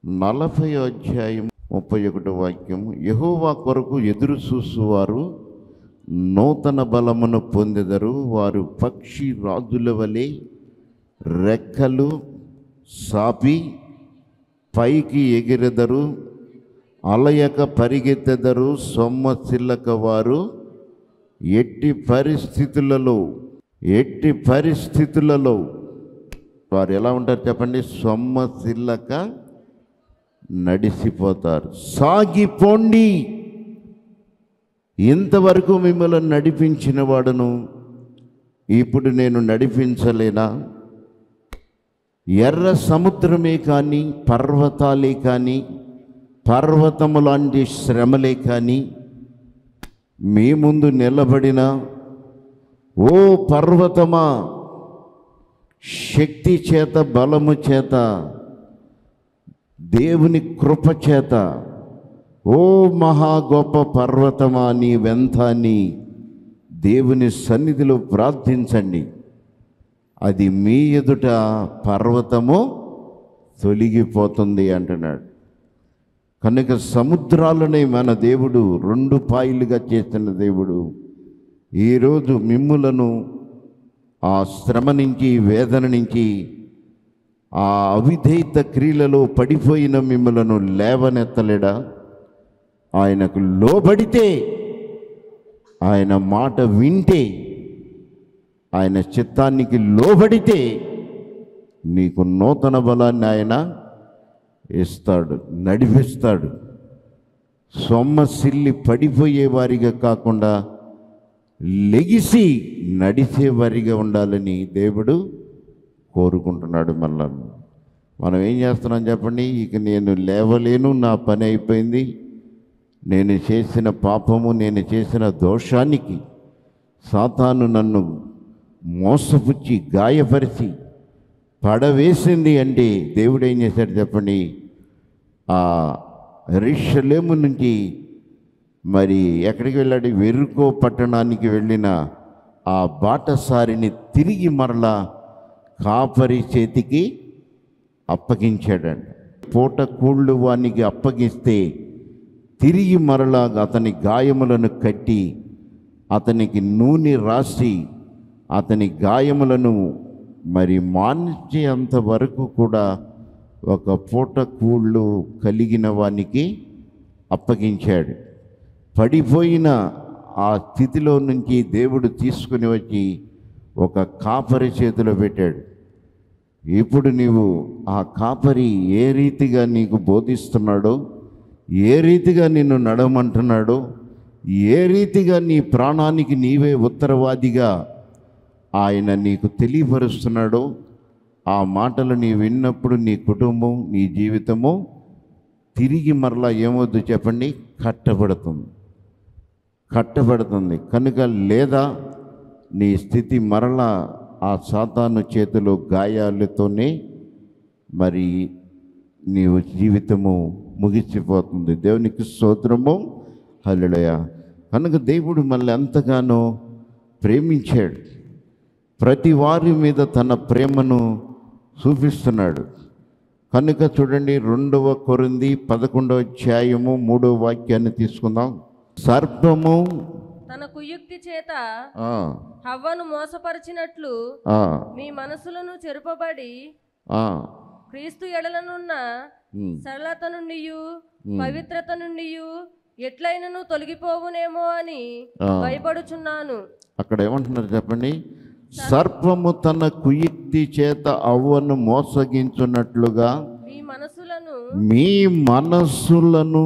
నలభై అధ్యాయం ముప్పై ఒకటో వాక్యం యహోవా కొరకు ఎదురు చూసువారు నూతన బలమును పొందెదరు వారు పక్షి రాజుల వలె రెక్కలు సాపి పైకి ఎగిరెదరు అలయక పరిగెత్తెదరు సొమ్మసిల్లక వారు ఎట్టి పరిస్థితులలో ఎట్టి పరిస్థితులలో వారు ఎలా ఉంటారు చెప్పండి సొమ్మసిల్లక నడిసిపోతారు సాగిపోండి ఇంతవరకు మిమ్మల్ని నడిపించిన వాడును ఇప్పుడు నేను నడిపించలేనా ఎర్ర సముద్రమే కానీ పర్వతాలే కానీ పర్వతము లాంటి శ్రమలే కానీ మీ ముందు నిలబడిన ఓ పర్వతమా శక్తి చేత బలము చేత దేవుని కృప చేత ఓ మహా గొప్ప పర్వతమా నీ వెంతాన్ని దేవుని సన్నిధిలో ప్రార్థించండి అది మీ ఎదుట పర్వతము తొలగిపోతుంది అంటున్నాడు కనుక సముద్రాలనే మన దేవుడు రెండు పాయలుగా చేసిన దేవుడు ఈరోజు మిమ్ములను ఆ శ్రమ నుంచి వేదన నుంచి ఆ అవిధేయత క్రియలలో పడిపోయిన మిమ్మలను లేవనెత్తలేడా ఆయనకు లోబడితే ఆయన మాట వింటే ఆయన చిత్తానికి లోబడితే నీకు నూతన బలాన్ని ఆయన ఇస్తాడు నడిపిస్తాడు సొమ్మసిల్లి పడిపోయే వారిగా కాకుండా లెగిసి నడిచేవారిగా ఉండాలని దేవుడు కోరుకుంటున్నాడు మనల్ని మనం ఏం చేస్తున్నాం చెప్పండి ఇక నేను లేవలేను నా పని అయిపోయింది నేను చేసిన పాపము నేను చేసిన దోషానికి సాతాను నన్ను మోసపుచ్చి గాయపరిచి పడవేసింది అంటే దేవుడు ఏం చేశాడు చెప్పండి ఆ రిషలేము నుంచి మరి ఎక్కడికి వెళ్ళాడు వెరుకో పట్టణానికి వెళ్ళిన ఆ బాటసారిని తిరిగి మరలా కాపరి చేతికి అప్పగించాడండి పూట కూళ్ళు వానికి అప్పగిస్తే తిరిగి మరలా అతని గాయములను కట్టి అతనికి నూనె రాసి అతని గాయములను మరి మాన్చేంత వరకు కూడా ఒక పూట కూళ్ళు కలిగిన వానికి అప్పగించాడు పడిపోయిన ఆ స్థితిలో నుంచి దేవుడు తీసుకుని వచ్చి ఒక కాపరి చేతిలో పెట్టాడు ఇప్పుడు నీవు ఆ కాపరి ఏ రీతిగా నీకు బోధిస్తున్నాడో ఏ రీతిగా నిన్ను నడవమంటున్నాడో ఏ రీతిగా నీ ప్రాణానికి నీవే ఉత్తరవాదిగా ఆయన నీకు తెలియపరుస్తున్నాడో ఆ మాటలు నీ విన్నప్పుడు నీ కుటుంబం నీ జీవితము తిరిగి మరలా ఏమొద్దు చెప్పండి కట్టబడుతుంది కట్టబడుతుంది కనుక లేదా నీ స్థితి మరలా ఆ సాతాను చేతిలో గాయాలతోనే మరి నీవు జీవితము ముగిసిపోతుంది దేవునికి స్తోత్రము హల్లెలూయ కనుక దేవుడు మళ్ళీ ఎంతగానో ప్రేమించాడు ప్రతి వారి మీద తన ప్రేమను చూపిస్తున్నాడు కనుక చూడండి రెండవ కొరింది పదకొండవ అధ్యాయము మూడవ వాక్యాన్ని తీసుకుందాం సర్పము తన కుయుక్తి చేత ఆ, హవ్వను మోసపరిచినట్లు ఆ, మీ మనసులను చెరుపబడి ఆ, క్రీస్తు ఎడలనున్న ఉమ్, సరళత నుండి పవిత్రత నుండి ఎట్లయినను తొలగిపోవునేమో అని ఆ. భయపడుచున్నాను అక్కడ ఏమంటున్నారు చెప్పండి సర్పము తన కుయుక్తి చేత అవ్వను మోసగించున్నట్లుగా మీ మనసులను మీ మనస్సులను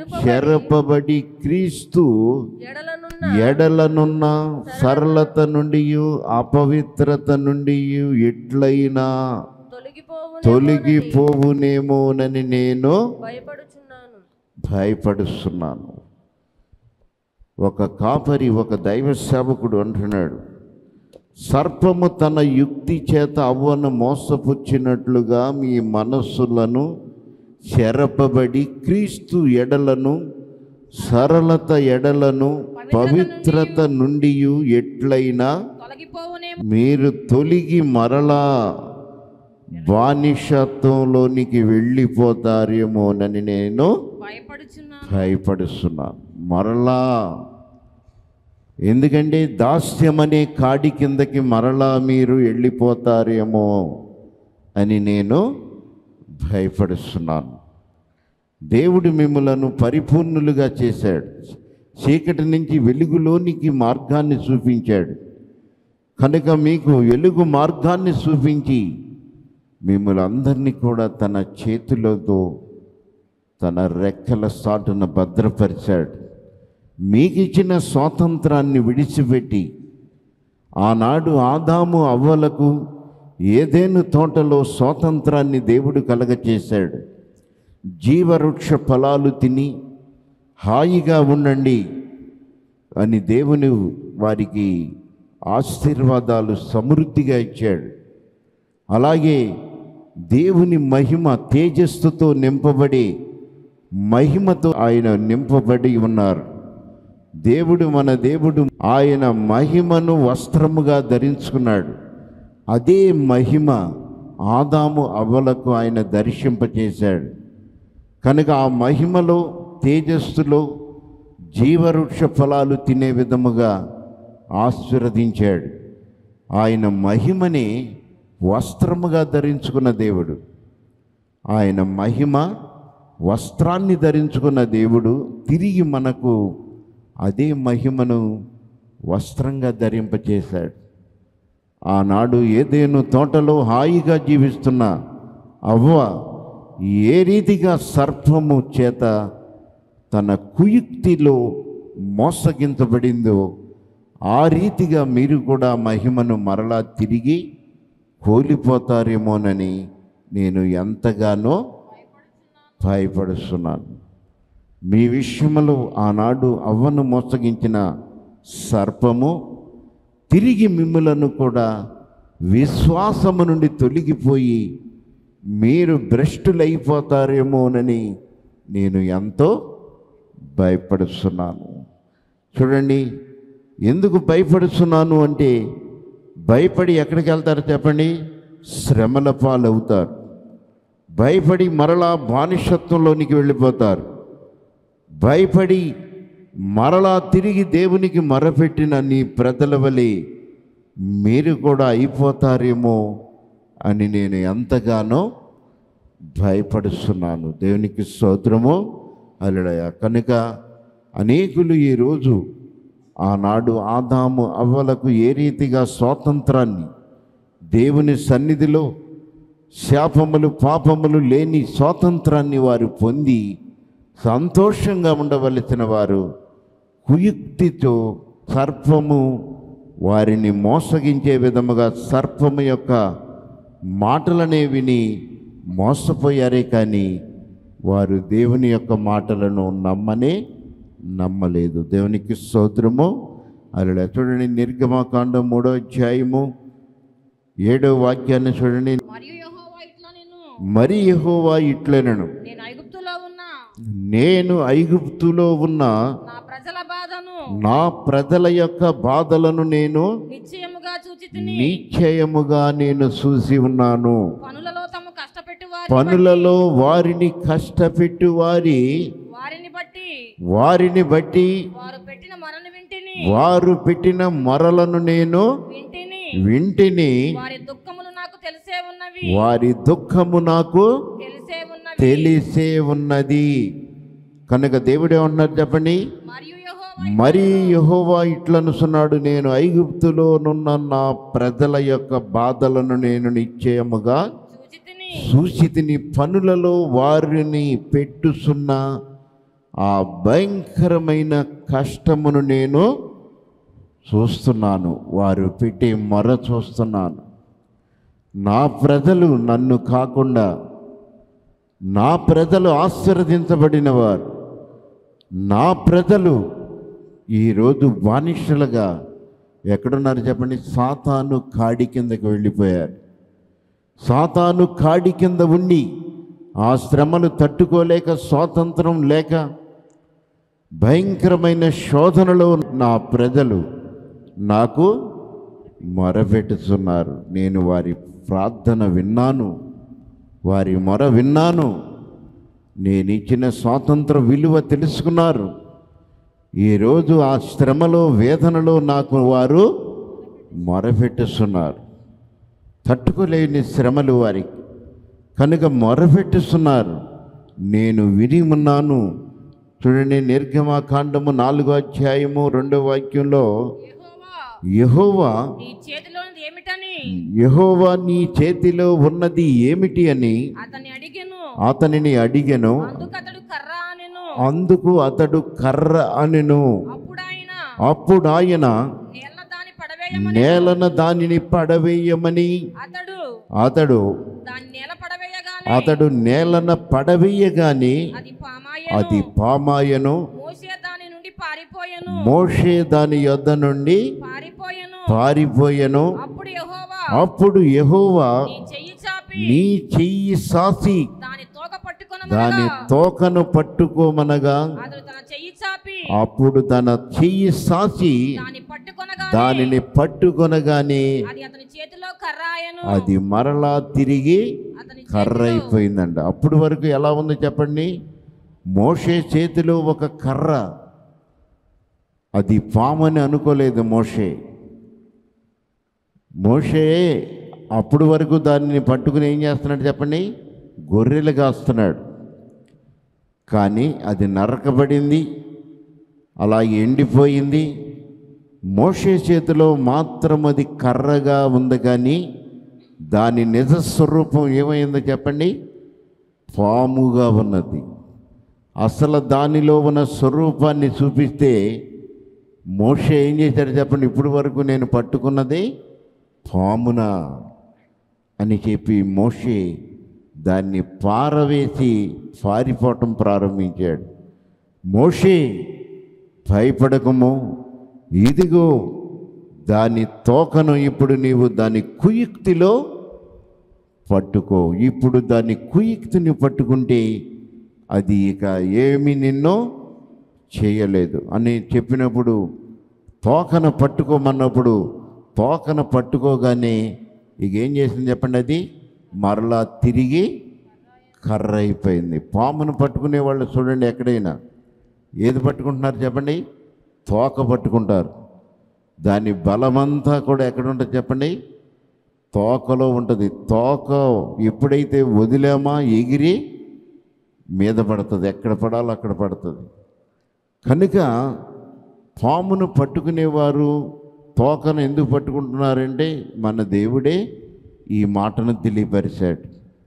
చెరపబడి క్రీస్తు ఎడలనున్న ఎడలనున్న సరళత నుండి అపవిత్రత నుండి ఎట్లయినా తొలగిపోవు తొలగిపోవునేమోనని నేను భయపడుచున్నాను భయపడుస్తున్నాను ఒక కాపరి ఒక దైవ సేవకుడు అంటున్నాడు సర్పము తన యుక్తి చేత అవ్వను మోసపుచ్చినట్లుగా మీ మనస్సులను చెరపబడి క్రీస్తు ఎడలను సరళత ఎడలను పవిత్రత నుండి ఎట్లయినా తొలగిపోవునే మీరు తొలగి మరలా బానిసత్వంలోనికి వెళ్ళిపోతారేమోనని నేను భయపడుచున్నాను భయపడుస్తున్నాను మరలా ఎందుకంటే దాస్యం అనే కాడి కిందకి మరలా మీరు వెళ్ళిపోతారేమో అని నేను భయపడుస్తున్నాను దేవుడు మిమ్మలను పరిపూర్ణులుగా చేశాడు చీకటి నుంచి వెలుగులోనికి మార్గాన్ని చూపించాడు కనుక మీకు వెలుగు మార్గాన్ని చూపించి మిమ్మల్ని అందరినీ కూడా తన చేతులతో తన రెక్కల సాటున భద్రపరిచాడు మీకు ఇచ్చిన స్వాతంత్రాన్ని విడిచిపెట్టి ఆనాడు ఆదాము అవ్వలకు ఏదేను తోటలో స్వాతంత్రాన్ని దేవుడు కలగచేశాడు జీవవృక్ష ఫలాలు తిని హాయిగా ఉండండి అని దేవుని వారికి ఆశీర్వాదాలు సమృద్ధిగా ఇచ్చాడు అలాగే దేవుని మహిమ తేజస్సుతో నింపబడి మహిమతో ఆయన నింపబడి ఉన్నారు దేవుడు మన దేవుడు ఆయన మహిమను వస్త్రముగా ధరించుకున్నాడు అదే మహిమ ఆదాము అవ్వలకు ఆయన దర్శింపచేశాడు కనుక ఆ మహిమలో తేజస్సులో జీవవృక్ష ఫలాలు తినే విధముగా ఆశీర్వదించాడు ఆయన మహిమని వస్త్రముగా ధరించుకున్న దేవుడు ఆయన మహిమ వస్త్రాన్ని ధరించుకున్న దేవుడు తిరిగి మనకు అదే మహిమను వస్త్రంగా ధరింపచేశాడు ఆనాడు ఏదేను తోటలో హాయిగా జీవిస్తున్న అవ్వ ఏ రీతిగా సర్పము చేత తన కుయుక్తిలో మోసగించబడిందో ఆ రీతిగా మీరు కూడా మహిమను మరలా తిరిగి కోల్పోతారేమోనని నేను ఎంతగానో భయపడుస్తున్నాను మీ విషయంలో ఆనాడు అవ్వను మోసగించిన సర్పము తిరిగి మిమ్ములను కూడా విశ్వాసము నుండి తొలగిపోయి మీరు భ్రష్టులైపోతారేమోనని నేను ఎంతో భయపడుతున్నాను చూడండి ఎందుకు భయపడుతున్నాను అంటే భయపడి ఎక్కడికి వెళ్తారు చెప్పండి శ్రమల పాలవుతారు భయపడి మరలా బానిసత్వంలోనికి వెళ్ళిపోతారు భయపడి మరలా తిరిగి దేవునికి మొరపెట్టిన నీ ప్రజల వలె మీరు కూడా అయిపోతారేమో అని నేను ఎంతగానో భయపడుస్తున్నాను దేవునికి స్తోత్రము అలడయ కనుక అనేకులు ఈరోజు ఆనాడు ఆదాము అవ్వలకు ఏ రీతిగా స్వాతంత్రాన్ని దేవుని సన్నిధిలో శాపములు పాపములు లేని స్వాతంత్రాన్ని వారు పొంది సంతోషంగా ఉండవలసిన వారు కుయుక్తితో సర్పము వారిని మోసగించే విధముగా సర్పము యొక్క మాటలనే విని మోసపోయారే కానీ వారు దేవుని యొక్క మాటలను నమ్మనే నమ్మలేదు దేవునికి స్తోత్రము అలా చూడండి నిర్గమకాండం మూడో అధ్యాయము ఏడో వాక్యాన్ని చూడండి మరియు యెహోవా ఇట్లా నేను మరి యెహోవా ఇట్లనను నేను ఐగుప్తులో ఉన్న నేను ఐగుప్తులో ఉన్న నా ప్రజల బాధను నా ప్రజల యొక్క బాధలను నేను నిశ్చయముగా చూచి తిని నిశ్చయముగా నేను చూసి ఉన్నాను పనులలో తమ కష్టపెట్టు వారి పనులలో వారిని కష్టపెట్టు వారి వారిని బట్టి వారిని బట్టి వారు పెట్టిన మరణ వింటిని వారు పెట్టిన మొరలను నేను వింటిని వింటిని వారి దుఃఖములు నాకు తెలిసే ఉన్నవి వారి దుఃఖము నాకు తెలిసే ఉన్నవి తెలిసే ఉన్నది కనుక దేవుడే ఉన్నారు చెప్పండి మరియు యెహోవా మరి యెహోవా ఇట్లనుసున్నాడు నేను ఐగుప్తులోనున్న నా ప్రజల యొక్క బాధలను నేను నిశ్చయముగా చూచి తిని సూచితిని పనులలో వారిని పెట్టుసున్న ఆ భయంకరమైన కష్టమును నేను చూస్తున్నాను వారు పెట్టే మొర చూస్తున్నాను నా ప్రజలు నన్ను కాకుండా నా ప్రజలు ఆశీర్వదించబడిన వారు నా ప్రజలు ఈరోజు బానిసలుగా ఎక్కడున్నారు చెప్పండి సాతాను కాడి కిందకి వెళ్ళిపోయారు సాతాను కాడి కింద ఉండి ఆ శ్రమను తట్టుకోలేక స్వాతంత్రం లేక భయంకరమైన శోధనలో నా ప్రజలు నాకు మొరపెట్టుచున్నారు నేను వారి ప్రార్థన విన్నాను వారి మొర విన్నాను నేను ఇచ్చిన స్వాతంత్ర విలువ తెలుసుకున్నారు ఈరోజు ఆ శ్రమలో వేదనలో నాకు వారు మొరపెట్టుస్తున్నారు తట్టుకోలేని శ్రమలు వారికి కనుక మొరపెట్టుస్తున్నారు నేను విని ఉన్నాను చూడండి నిర్గమాకాండము నాలుగో అధ్యాయము రెండో వాక్యంలో యెహోవా యహోవా నీ చేతిలోనిది ఏమిటని యహోవా నీ చేతిలో ఉన్నది ఏమిటి అని అతన్ని అడిగెను అతనిని అడిగెను అందుకు అతడు కర్ర అనెను అందుకు అతడు కర్ర అనెను అప్పుడు ఆయన అప్పుడు ఆయన నేల దాని పడవేయమని నేలన దానిని పడవేయమని అతడు అతడు దాని నేల పడవేయగానే అతడు నేలన పడవేయగాని అది అది పామాయను పామాయను మోసే దాని నుండి పారిపోయెను మోషే దాని యొద్ద నుండి పారిపోయెను పారిపోయెను అప్పుడు యెహోవా అప్పుడు యెహోవా నీ చెయ్యి చాపి నీ చెయ్యి సాసి దాని తోక దాని పట్టుకొనమనగా తోకను పట్టుకోమనగా అతడు తన చెయ్యి చాపి అప్పుడు తన చెయ్యి సాసి దాని పట్టుకొనగా దానిని పట్టుకొనగానే అది అతని చేతిలో కర్రాయను అది మరలా తిరిగి అతని కర్ర చేతిలో అయిపోయిందంట అప్పుడు వరకు ఎలా ఉంది చెప్పండి మోషే చేతిలో ఒక కర్ర అది పామని అనుకోలేదు మోషే మోషే అప్పుడు వరకు దానిని పట్టుకుని ఏం చేస్తున్నాడు చెప్పండి గొర్రెలు కాస్తున్నాడు కానీ అది నరకబడింది అలా ఎండిపోయింది మోషే చేతిలో మాత్రం అది కర్రగా ఉంది కానీ దాని నిజ స్వరూపం ఏమైందో చెప్పండి పాముగా ఉన్నది అసలు దానిలో ఉన్న స్వరూపాన్ని చూపిస్తే మోషే ఏం చేశాడు చెప్పండి ఇప్పుడు వరకు నేను పట్టుకున్నది పామున అని చెప్పి మోషే దాన్ని పారవేసి పారిపోవటం ప్రారంభించాడు మోషే భయపడకము ఇదిగో దాని తోకను ఇప్పుడు నీవు దాని కుయుక్తిలో పట్టుకో ఇప్పుడు దాని కుయుక్తిని పట్టుకుంటే అది ఇక ఏమి నిన్నో చేయలేదు అని చెప్పినప్పుడు తోకను పట్టుకోమన్నప్పుడు తోకను పట్టుకోగానే ఇక ఏం చేసింది చెప్పండి అది మరలా తిరిగి కర్ర అయిపోయింది పామును పట్టుకునే వాళ్ళు చూడండి ఎక్కడైనా ఏది పట్టుకుంటున్నారు చెప్పండి తోక పట్టుకుంటారు దాని బలమంతా కూడా ఎక్కడ ఉంటుంది చెప్పండి తోకలో ఉంటుంది తోక ఎప్పుడైతే వదిలామా ఎగిరి మీద పడుతుంది ఎక్కడ పడాలో అక్కడ పడుతుంది కనుక పామును పట్టుకునేవారు తోకను ఎందుకు పట్టుకుంటున్నారంటే మన దేవుడే ఈ మాటను తెలియపరిచాడు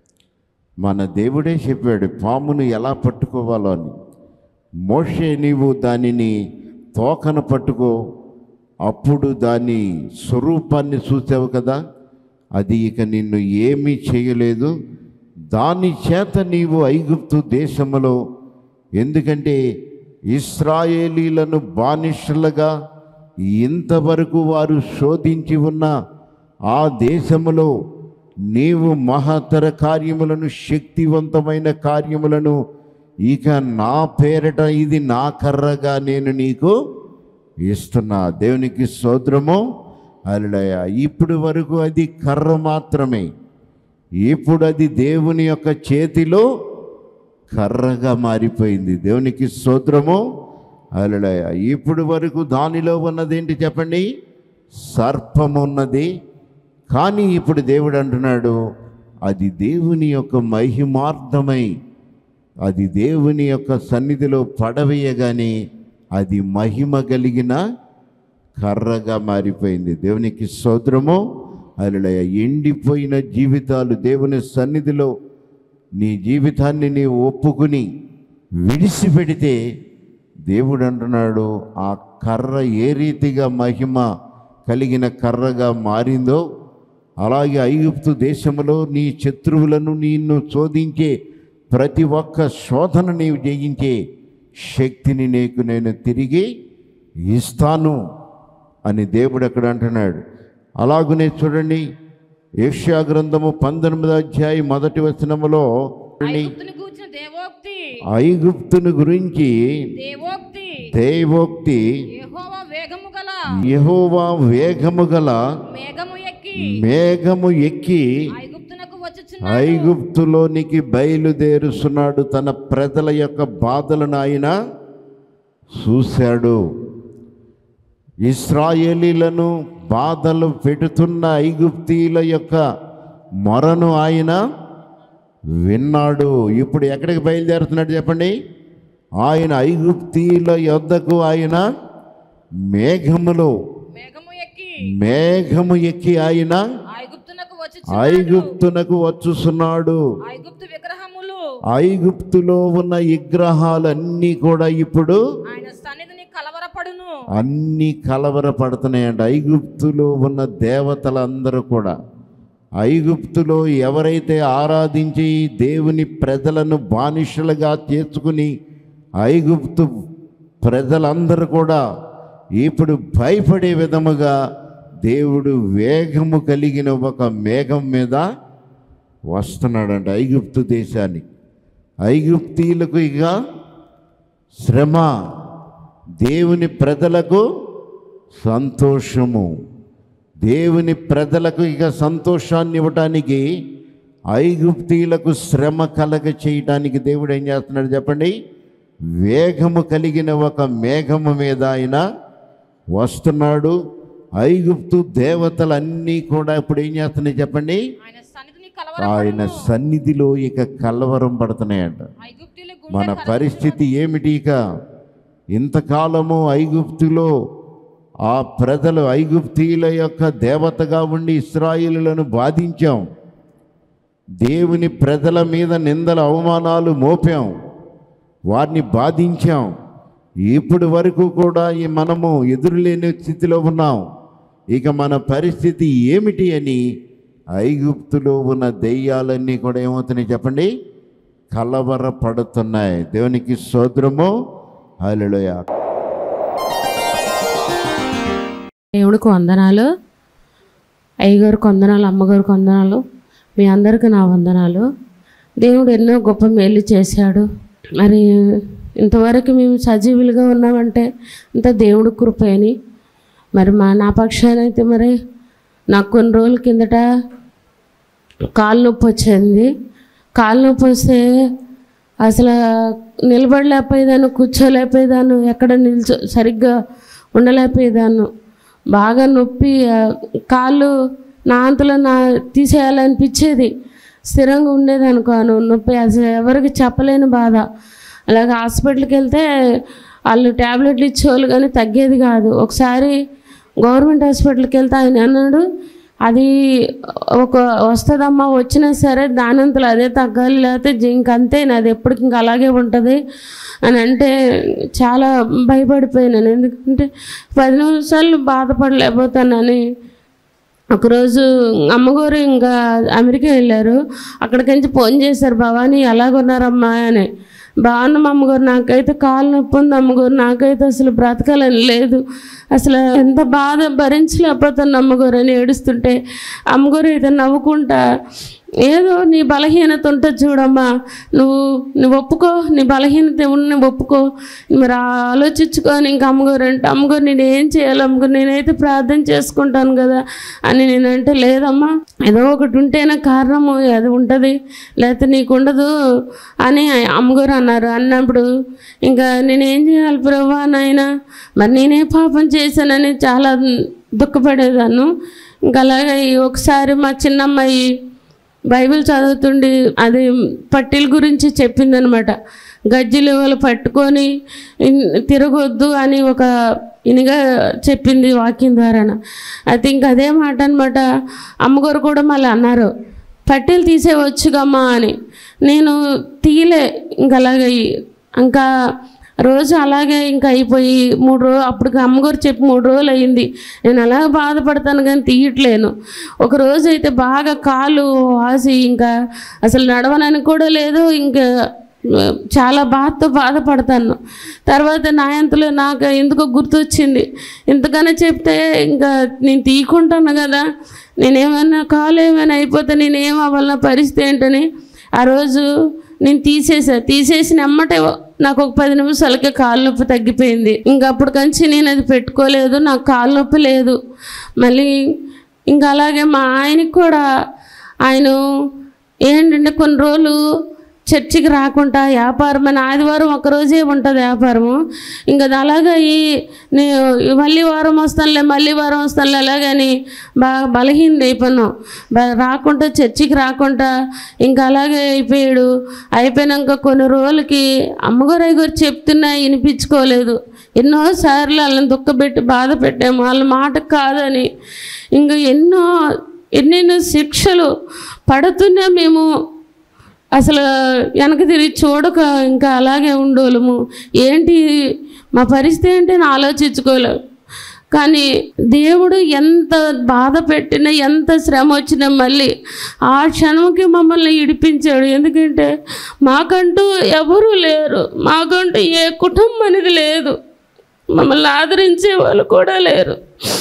మన దేవుడే చెప్పాడు పామును ఎలా పట్టుకోవాలో అని మోషే నీవు దానిని తోకను పట్టుకో అప్పుడు దాని స్వరూపాన్ని చూసావు కదా అది ఇక నిన్ను ఏమీ చేయలేదు దాని చేత నీవు ఐగుప్తు దేశములో ఎందుకంటే ఇస్రాయేలీలను బానిసలుగా ఇంతవరకు వారు శోధించి ఉన్న ఆ దేశములో నీవు మహత్తర కార్యములను శక్తివంతమైన కార్యములను ఇక నా పేరట ఇది నా కర్రగా నేను నీకు ఇస్తున్నా దేవునికి స్తోత్రము అలడయ ఇప్పుడు వరకు అది కర్ర మాత్రమే ఇప్పుడు అది దేవుని యొక్క చేతిలో కర్రగా మారిపోయింది దేవునికి స్తోత్రము అలడయ ఇప్పుడు వరకు దానిలో ఉన్నదేంటి చెప్పండి సర్పం ఉన్నది కానీ ఇప్పుడు దేవుడు అంటున్నాడు అది దేవుని యొక్క మహిమార్థమై అది దేవుని యొక్క సన్నిధిలో పడవేయగానే అది మహిమ కలిగిన కర్రగా మారిపోయింది దేవునికి స్తోత్రము అలడయ ఎండిపోయిన జీవితాలు దేవుని సన్నిధిలో నీ జీవితాన్ని నీవు ఒప్పుకుని విడిచిపెడితే దేవుడు అంటున్నాడు ఆ కర్ర ఏ రీతిగా మహిమ కలిగిన కర్రగా మారిందో అలాగే ఐగుప్తు దేశంలో నీ శత్రువులను నిన్ను శోధించే ప్రతి ఒక్క శోధన నీవు జయించే శక్తిని నీకు నేను తిరిగి ఇస్తాను అని దేవుడు అక్కడ అంటున్నాడు అలాగునే చూడండి ఏష్యా గ్రంథము పంతొమ్మిదో అధ్యాయం మొదటి వచనములో ఐగుప్తుని గూర్చిన దేవోక్తి ఐగుప్తుని గురించి దేవోక్తి దేవోక్తి యెహోవా వేగము గల యెహోవా వేగము గల మేఘము ఎక్కి ఎక్కి మేఘము ఎక్కి ఐగుప్తునకు వచ్చుచున్నాడు ఐగుప్తులోనికి బయలుదేరుస్తున్నాడు తన ప్రజల యొక్క బాధలను ఆయన చూశాడు ఇస్రాయేలీలను బాధలు పెడుతున్న ఐగుప్తీల యొక్క మొరను ఆయన విన్నాడు ఇప్పుడు ఎక్కడికి బయలుదేరుతున్నాడు చెప్పండి ఆయన ఐగుప్తీల యొద్దకు ఆయన మేఘములో మేఘము ఎక్కి మేఘము ఎక్కి ఆయన ఐగుప్తునకు వచ్చి ఐగుప్తునకు వచ్చుస్తున్నాడు ఐగుప్తు విగ్రహములు ఐగుప్తులో ఉన్న విగ్రహాలన్నీ కూడా ఇప్పుడు ఆయన సన్నిధిని కలవరపడును అన్నీ కలవరపడుతున్నాయంట ఐగుప్తులో ఉన్న దేవతలందరూ కూడా ఐగుప్తులో ఎవరైతే ఆరాధించి దేవుని ప్రజలను బానిసలుగా చేర్చుకుని ఐగుప్తు ప్రజలందరూ కూడా ఇప్పుడు భయపడే విధముగా దేవుడు వేగము కలిగిన ఒక మేఘం మీద వస్తున్నాడంట ఐగుప్తు దేశానికి ఐగుప్తీలకు ఇక శ్రమ దేవుని ప్రజలకు సంతోషము దేవుని ప్రజలకు ఇక సంతోషాన్ని ఇవ్వటానికి ఐగుప్తీలకు శ్రమ కలగ చేయటానికి దేవుడు ఏం చేస్తున్నాడు చెప్పండి వేగము కలిగిన ఒక మేఘము మీద ఆయన వస్తున్నాడు ఐగుప్తు దేవతలన్నీ కూడా ఇప్పుడు ఏం చేస్తున్నాయి చెప్పండి ఆయన సన్నిధిని ఆయన కలవరపడును సన్నిధిలో ఇక కలవరం పడుతున్నాయంట ఐగుప్తుల మన గుండె పరిస్థితి ఏమిటి ఇక ఇంతకాలము ఐగుప్తులో ఆ ప్రజలు ఐగుప్తీల యొక్క దేవతగా ఉండి ఇస్రాయిలులను బాధించాం దేవుని ప్రజల మీద నిందల అవమానాలు మోపాం వారిని బాధించాం ఇప్పటి వరకు కూడా ఈ మనము ఎదురులేని స్థితిలో ఉన్నాం ఇక మన పరిస్థితి ఏమిటి అని ఐగుప్తులో ఉన్న దెయ్యాలన్నీ కూడా ఏమవుతున్నాయి చెప్పండి కలవరపడుతున్నాయి దేవునికి సోదరము హల్లెలూయా దేవుడికి వందనాలు అయ్యగారికి వందనాలు అమ్మగారికి వందనాలు మీ అందరికీ నా వందనాలు దేవుడు ఎన్నో గొప్ప మేలు చేశాడు మరి ఇంతవరకు మేము సజీవులుగా ఉన్నామంటే ఇంత దేవుడి కృప అని మరి మా నా పక్షానైతే మరి నాకు కొన్ని రోజుల కిందట కాలు నొప్పి వచ్చింది కాలు నొప్పి వస్తే అసలు నిలబడలేకపోయేదాన్ని కూర్చోలేకపోయేదాన్ని ఎక్కడ నిల్చో సరిగ్గా ఉండలేకపోయేదాన్ని బాగా నొప్పి ఆ, కాళ్ళు నా అంతలో నా తీసేయాలనిపించేది స్థిరంగా ఉండేది అనుకోను నొప్పి అసలు ఎవరికి చెప్పలేని బాధ అలాగే హాస్పిటల్కి వెళ్తే వాళ్ళు ట్యాబ్లెట్లు ఇచ్చేవాళ్ళు కానీ తగ్గేది కాదు ఒకసారి గవర్నమెంట్ హాస్పిటల్కి వెళ్తే ఆయన అన్నాడు అది ఒక వస్తుందమ్మా వచ్చినా సరే దానంతలో అదే తగ్గాలి లేకపోతే జి- ఇంకంతే అది ఎప్పటికి ఇంకా అలాగే ఉంటుంది అని అంటే చాలా భయపడిపోయినాను ఎందుకంటే పది నిమిషాలు బాధపడలేకపోతానని ఒకరోజు అమ్మగారు ఇంకా అమెరికా వెళ్ళారు అక్కడికి నుంచి ఫోన్ చేశారు భవానీ ఎలాగున్నారమ్మా అని బాగున్నాం అమ్మగారు నాకైతే కాలు నొప్పి ఉంది అమ్మగారు నాకైతే అసలు బ్రతకాలని లేదు అసలు ఎంత బాధ భరించలేకపోతాను అమ్మగారు అని ఏడుస్తుంటే అమ్మగారు అయితే నవ్వుకుంటా ఏదో నీ బలహీనత ఉంటుంది చూడమ్మా నువ్వు నువ్వు ఒప్పుకో నీ బలహీనత ఉన్న ఒప్పుకో మరి ఆలోచించుకొని ఇంక అమ్మగారు అంటే అమ్మగారు నేను ఏం చేయాలి అమ్మగారు నేనైతే ప్రార్థన చేసుకుంటాను కదా అని నేనంటే లేదమ్మా ఏదో ఒకటి ఉంటేనే కారణము అది ఉంటుంది లేకపోతే నీకు ఉండదు అని అమ్మగారు అన్నారు అన్నప్పుడు ఇంకా నేనేం చేయాలి ప్రభా నాయన మరి నేనే పాపం చేశానని చాలా దుఃఖపడేదాన్ని ఇంకా అలాగే ఈ ఒకసారి మా చిన్నమ్మాయి బైబిల్ చదువుతుండి అది పట్టీల గురించి చెప్పిందనమాట గజ్జలు వాళ్ళు పట్టుకొని ఇన్- తిరగొద్దు అని ఒక ఇనిగా చెప్పింది వాక్యం ద్వారాన అయితే ఇంక అదే మాట అనమాట అమ్మగారు కూడా మళ్ళీ అన్నారు పట్టీలు తీసేవచ్చుగమ్మా అని నేను తీయలే ఇంక అలాగే ఇంకా రోజు అలాగే ఇంకా అయిపోయి మూడు రోజు అప్పుడు అమ్మగారు చెప్పి మూడు రోజులు అయింది నేను అలా బాధపడతాను కానీ తీయట్లేను ఒక రోజు అయితే బాగా కాలు వాసి ఇంకా అసలు నడవనని కూడా లేదు ఇంకా ఆ, చాలా బాధతో బాధపడతాను తర్వాత నా అంతలో నాకు ఎందుకో గుర్తొచ్చింది ఇంతకన్నా చెప్తే ఇంకా నేను తీయకుంటాను కదా నేనేమైనా కాలు ఏమైనా అయిపోతే నేనేం అవ్వాలన్న పరిస్థితి ఏంటని ఆ రోజు నేను తీసేసా తీసేసిన అమ్మటే నాకు ఒక పది నిమిషాలకే కాలు నొప్పి తగ్గిపోయింది ఇంకా అప్పుడు కంచి నేను అది పెట్టుకోలేదు నాకు కాలు నొప్పి లేదు మళ్ళీ ఇంకా అలాగే మా ఆయనకి కూడా ఆయన ఏంటంటే కొన్ని రోజులు చర్చికి రాకుండా వ్యాపారం అని ఆదివారం ఒకరోజే ఉంటుంది వ్యాపారము ఇంకా అది అలాగా ఈ నే- మళ్ళీ వారం వస్తానులే మళ్ళీ వారం వస్తానులే అలాగని బాగా బలహీన అయిపోయినాం బా- రాకుండా చర్చికి రాకుండా ఇంకా అలాగే అయిపోయాడు అయిపోయినాక కొన్ని రోజులకి అమ్మగారు అయ్యగారు చెప్తున్నా వినిపించుకోలేదు ఎన్నోసార్లు వాళ్ళని దుఃఖపెట్టి బాధ పెట్టాము వాళ్ళ మాట కాదని ఇంకా ఎన్నో ఎన్నెన్నో శిక్షలు పడుతున్నా మేము అసలు వెనక తిరిగి చూడక ఇంకా అలాగే ఉండోలము ఏంటి మా పరిస్థితి ఏంటి అని ఆలోచించుకోలేము కానీ దేవుడు ఎంత బాధ పెట్టినా ఎంత శ్రమ వచ్చినా మళ్ళీ ఆ క్షణంకి మమ్మల్ని ఇడిపించాడు ఎందుకంటే మాకంటూ ఎవరూ లేరు మాకంటూ ఏ కుటుంబం అనేది లేదు మమ్మల్ని ఆదరించే వాళ్ళు కూడా లేరు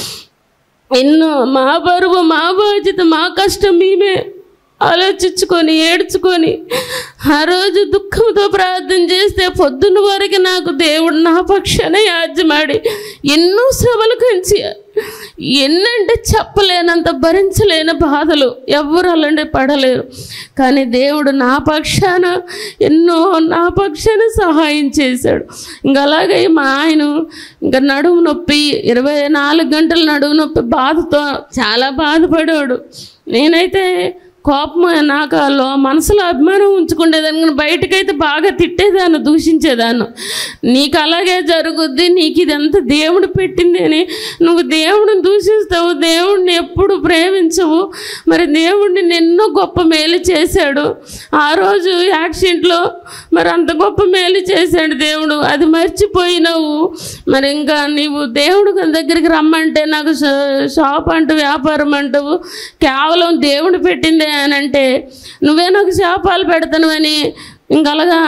ఎన్నో మా బరువు మా బాధ్యత మా కష్టం మేమే ఆలోచించుకొని ఏడ్చుకొని ఆ రోజు దుఃఖంతో ప్రార్థన చేస్తే పొద్దున్న వరకు నాకు దేవుడు నా పక్షాన యాజ్యమాడి ఎన్నో శ్రమలు కంచి ఎన్నంటే చెప్పలేనంత భరించలేని బాధలు ఎవ్వరు అలాంటి పడలేరు కానీ దేవుడు నా పక్షాన ఎన్నో నా పక్షాన సహాయం చేశాడు ఇంకా అలాగే మా ఆయన ఇంకా నడుము నొప్పి ఇరవై నాలుగు గంటల నడుము నొప్పి బాధతో చాలా బాధపడాడు నేనైతే కోపం నాకు లో మనసులో అభిమానం ఉంచుకునేదాన్ని కానీ బయటకైతే బాగా తిట్టేదాన్ని దూషించేదాన్ని నీకు అలాగే జరుగుద్ది నీకు ఇదంతా దేవుడు పెట్టింది అని నువ్వు దేవుడిని దూషిస్తావు దేవుడిని ఎప్పుడు ప్రేమించవు మరి దేవుడిని ఎన్నో గొప్ప మేలు చేశాడు ఆ రోజు యాక్సిడెంట్లో మరి అంత గొప్ప మేలు చేశాడు దేవుడు అది మర్చిపోయినావు మరి ఇంకా నీవు దేవుడు దగ్గరికి రమ్మంటే నాకు షా- షాప్ అంటూ వ్యాపారం అంటావు కేవలం దేవుడు పెట్టిందే అని అంటే నువ్వే నాకు శాపాలు పెడతాను అని ఇంక అలాగా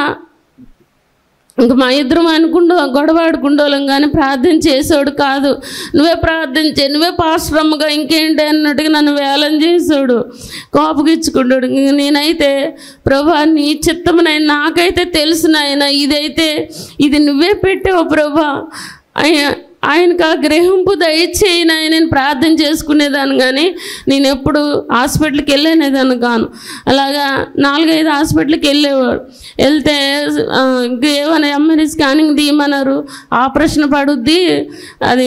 ఇంక మా ఇద్దరం అనుకుంటూ గొడవ ఆడుకుంటోళ్ళం కానీ ప్రార్థన చేసాడు కాదు నువ్వే ప్రార్థన చే నువ్వే పాశ్రమగా ఇంకేంటి అన్నట్టుగా నన్ను వేలం చేసాడు కోపగిచ్చుకుంటాడు ఇంక నేనైతే ప్రభా నీ చిత్తమునైనా నాకైతే తెలుసు నాయన ఇదైతే ఇది నువ్వే పెట్టావు ప్రభా ఆయన ఆయనకు ఆ గ్రహింపు దయచేయి నాయన నేను ప్రార్థన చేసుకునేదాన్ని కానీ నేను ఎప్పుడు హాస్పిటల్కి వెళ్ళనేదాన్ని కాను అలాగా నాలుగైదు హాస్పిటల్కి వెళ్ళేవాడు వెళ్తే ఆ, ఇంకా ఏమైనా ఎంఆర్ఐ స్కానింగ్ తీయమన్నారు ఆపరేషన్ పడుద్ది అది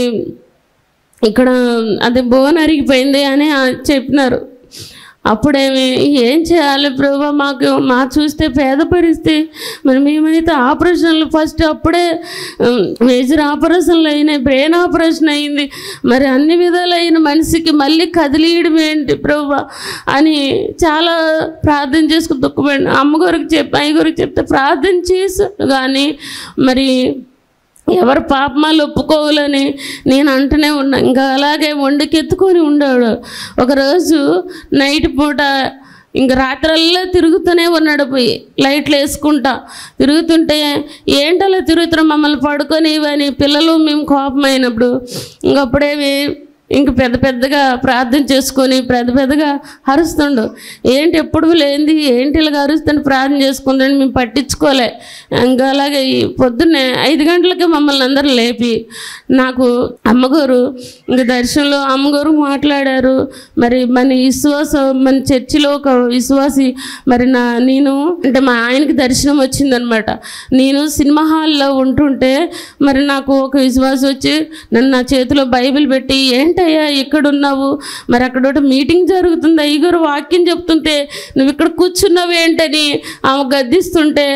ఇక్కడ అది బోన్ అరిగిపోయింది అని ఆ చెప్పినారు అప్పుడేమి ఏం చేయాలి ప్రభా మాకు మా చూస్తే పేద పరిస్థితి మరి మేమైతే ఆపరేషన్లు ఫస్ట్ అప్పుడే ఉమ్, మేజర్ ఆపరేషన్లు అయినాయి బ్రెయిన్ ఆపరేషన్ అయింది మరి అన్ని విధాలైన మనిషికి మళ్ళీ కదిలీయడం ఏంటి ప్రభా అని చాలా ప్రార్థన చేసుకుని దుఃఖపడి అమ్మగారికి చెప్పి అయ్యగారికి చెప్తే ప్రార్థన చేశాను కానీ మరి ఎవరు పాపమాలు ఒప్పుకోవాలని నేను అంటూనే ఉన్నా ఇంకా అలాగే వండుకెత్తుకొని ఉండాడు ఒకరోజు నైట్ పూట ఇంక రాత్రల్లా తిరుగుతూనే ఉన్నాడు పోయి లైట్లు వేసుకుంటా తిరుగుతుంటే ఏంటలా తిరుగుతున్నాం మమ్మల్ని పడుకొని ఇవని పిల్లలు మేము కోపమైనప్పుడు ఇంకప్పుడేమి ఇంక పెద్ద పెద్దగా ప్రార్థన చేసుకొని పెద్ద పెద్దగా అరుస్తుండు ఏంటి ఎప్పుడు లేనిది ఏంటి ఇలాగ అరుస్తుంటే ప్రార్థన చేసుకుందని మేము పట్టించుకోలే ఇంకా అలాగే ఈ పొద్దున్నే ఐదు గంటలకి మమ్మల్ని అందరూ లేపి నాకు అమ్మగారు ఇంక దర్శనంలో అమ్మగారు మాట్లాడారు మరి మన విశ్వాసం మన చర్చిలో ఒక విశ్వాసి మరి నా నేను అంటే మా ఆయనకి దర్శనం వచ్చిందనమాట నేను సినిమా హాల్లో ఉంటుంటే మరి నాకు ఒక విశ్వాసం వచ్చి నన్ను నా చేతిలో బైబిల్ పెట్టి ఏంటయ్యా ఇక్కడ ఉన్నావు మరి అక్కడ ఒకటి మీటింగ్ జరుగుతుంది అయ్యగారు వాక్యం చెప్తుంటే నువ్వు ఇక్కడ కూర్చున్నావు ఏంటని ఆమె గద్దిస్తుంటే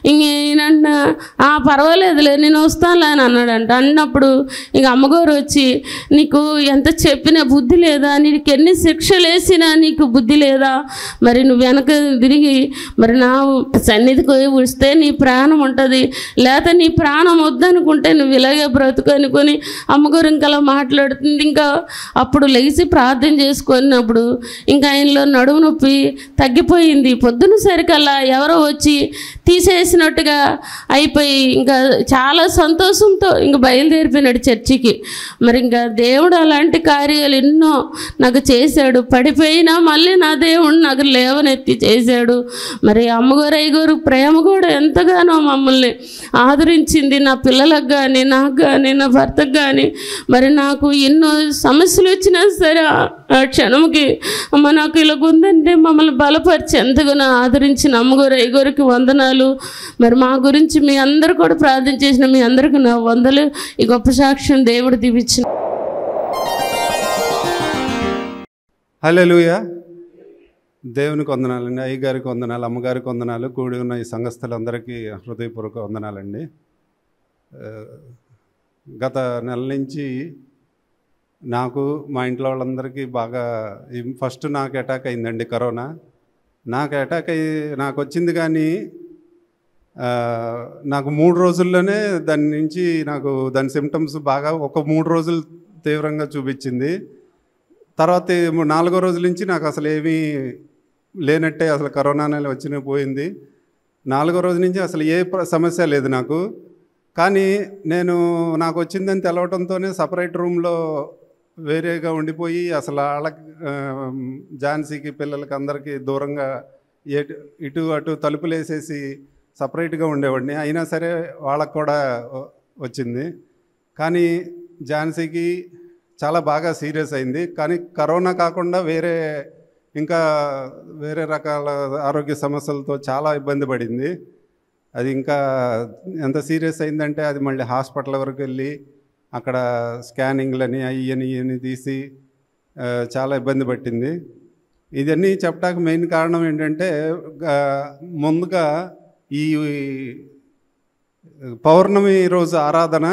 ఇంక ఆ పర్వాలేదులే నేను వస్తానులే అని అన్నాడంట అన్నప్పుడు ఇంక అమ్మగారు వచ్చి నీకు ఎంత చెప్పినా బుద్ధి లేదా నీకు ఎన్ని శిక్షలు వేసినా నీకు బుద్ధి లేదా మరి నువ్వు వెనక తిరిగి మరి నా సన్నిధికి వస్తే నీ ప్రాణం ఉంటుంది లేకపోతే నీ ప్రాణం వద్దనుకుంటే నువ్వు ఇలాగే బ్రతుకు అనుకొని అమ్మగారు ఇంకా అలా మాట్లాడుతుంది ఇంకా అప్పుడు లేచి ప్రార్థన చేసుకున్నప్పుడు ఇంకా ఆయనలో నడుము నొప్పి తగ్గిపోయింది పొద్దున సరికల్లా ఎవరో వచ్చి తీసేసినట్టుగా అయిపోయి ఇంకా చాలా సంతోషంతో ఇంకా బయలుదేరిపోయినాడు చర్చికి మరి ఇంకా దేవుడు అలాంటి కార్యాలు ఎన్నో నాకు చేశాడు పడిపోయినా మళ్ళీ నా దేవుడు నాకు లేవనెత్తి చేశాడు మరి అమ్మగారు అయ్యగారు ప్రేమ కూడా ఎంతగానో మమ్మల్ని ఆదరించింది నా పిల్లలకు కానీ నాకు కానీ నా భర్తకు కానీ మరి నాకు ఎన్నో సమస్యలు వచ్చినా సరే ఆ- ఆ క్షణంకి అమ్మ నాకు ఇలా ఉందంటే మమ్మల్ని బలపరిచి ఎంతగానో ఆదరించిన అమ్మగారు అయ్యగారికి వందనాలు మరి మా గురించి మీ అందరూ కూడా ప్రార్థన చేసిన మీ అందరికీ నా వందలు ఈ గొప్ప సాక్ష్యం దేవుడు దీవించిన హల్లెలూయ దేవునికి వందనాలండి అయ్యగారికి వందనాలు అమ్మగారికి వందనాలు కూడి ఉన్న ఈ సంఘస్థులందరికీ హృదయపూర్వక వందనాలండి ఆ, గత నెల నుంచి నాకు మా ఇంట్లో వాళ్ళందరికీ బాగా ఈ- ఫస్ట్ నాకు అటాక్ అయిందండి కరోనా నాకు అటాక్ అయ్యి నాకు వచ్చింది కానీ ఆ, నాకు మూడు రోజుల్లోనే దాని నుంచి నాకు దాని సిమ్టమ్స్ బాగా ఒక మూడు రోజులు తీవ్రంగా చూపించింది తర్వాత ఈ మూ- నాలుగో రోజుల నుంచి నాకు అసలు ఏమీ లేనట్టే అసలు కరోనా అనేది వచ్చిన పోయింది నాలుగో రోజు నుంచి అసలు ఏ ప్ర- సమస్య లేదు నాకు కానీ నేను నాకు వచ్చిందని తెలవటంతోనే సపరేట్ రూమ్లో వేరేగా ఉండిపోయి అసలు వాళ్ళకి ఆ, ఝాన్సీకి పిల్లలకి అందరికీ దూరంగా ఎటు ఇటు అటు తలుపులు వేసేసి సపరేట్గా ఉండేవాడిని అయినా సరే వాళ్ళకు కూడా వ- వచ్చింది కానీ ఝాన్సీకి చాలా బాగా సీరియస్ అయింది కానీ కరోనా కాకుండా వేరే ఇంకా వేరే రకాల ఆరోగ్య సమస్యలతో చాలా ఇబ్బంది పడింది అది ఇంకా ఎంత సీరియస్ అయిందంటే అది మళ్ళీ హాస్పిటల్ వరకు వెళ్ళి అక్కడ స్కానింగ్లని అయ్యని ఇవని తీసి ఆ, చాలా ఇబ్బంది పట్టింది ఇవన్నీ చెప్పడానికి మెయిన్ కారణం ఏంటంటే ఆ, ముందుగా ఈ పౌర్ణమి రోజు ఆరాధన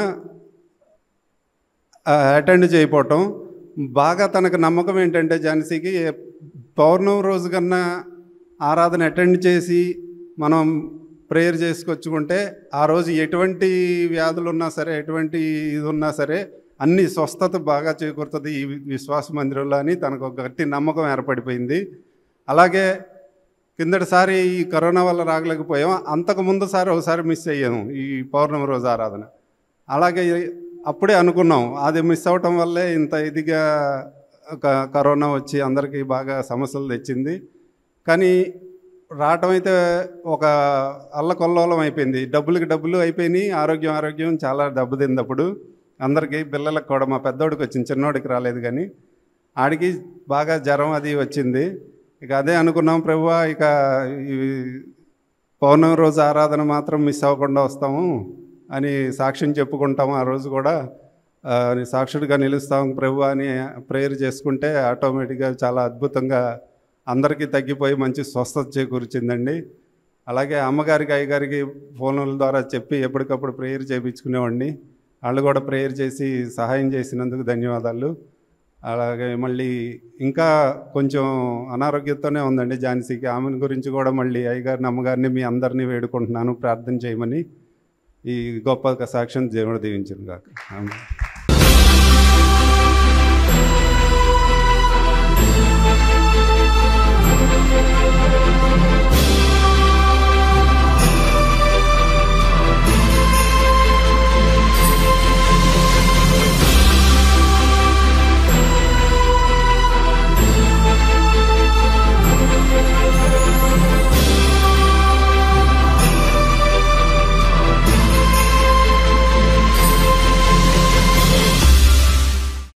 అటెండ్ చేయకపోవటం బాగా తనకు నమ్మకం ఏంటంటే ఝాన్సీకి పౌర్ణమి రోజు కన్నా ఆరాధన అటెండ్ చేసి మనం ప్రేయర్ చేసుకొచ్చుకుంటే ఆ రోజు ఎటువంటి వ్యాధులు ఉన్నా సరే ఎటువంటి ఇది ఉన్నా సరే అన్ని స్వస్థత బాగా చేకూరుతుంది ఈ విశ్వాస మందిరంలో అని తనకు ఒక గట్టి నమ్మకం ఏర్పడిపోయింది అలాగే కిందటిసారి ఈ కరోనా వల్ల రాగలేకపోయాం అంతకు ముందు సారి ఒకసారి మిస్ అయ్యాము ఈ పౌర్ణమి రోజు ఆరాధన అలాగే అప్పుడే అనుకున్నాం అది మిస్ అవటం వల్లే ఇంత ఇదిగా క- కరోనా వచ్చి అందరికీ బాగా సమస్యలు తెచ్చింది కానీ రావటం అయితే ఒక అల్లకొల్లోలం అయిపోయింది డబ్బులకి డబ్బులు అయిపోయినాయి ఆరోగ్యం ఆరోగ్యం చాలా దెబ్బతింది అప్పుడు అందరికీ పిల్లలకు కూడా మా పెద్దోడికి వచ్చింది చిన్నోడికి రాలేదు కానీ ఆడికి బాగా జ్వరం అది వచ్చింది ఇక అదే అనుకున్నాం ప్రభువా ఇక ఈ పౌర్ణమి రోజు ఆరాధన మాత్రం మిస్ అవ్వకుండా వస్తాము అని సాక్ష్యం చెప్పుకుంటాము ఆ రోజు కూడా ఆ, సాక్షుడిగా నిలుస్తాం ప్రభు అని ప్రేయర్ చేసుకుంటే ఆటోమేటిక్గా చాలా అద్భుతంగా అందరికీ తగ్గిపోయి మంచి స్వస్థత చేకూర్చిందండి అలాగే అమ్మగారికి అయ్యగారికి ఫోన్ల ద్వారా చెప్పి ఎప్పటికప్పుడు ప్రేయర్ చేయించుకునేవాడిని వాళ్ళు కూడా ప్రేయర్ చేసి సహాయం చేసినందుకు ధన్యవాదాలు అలాగే మళ్ళీ ఇంకా కొంచెం అనారోగ్యంతోనే ఉందండి ఝాన్సీకి ఆమెను గురించి కూడా మళ్ళీ అయ్యగారిని అమ్మగారిని మీ అందరినీ వేడుకుంటున్నాను ప్రార్థన చేయమని ఈ గొప్ప సాక్ష్యం దేవుడు దీవించిన కాక ఆమె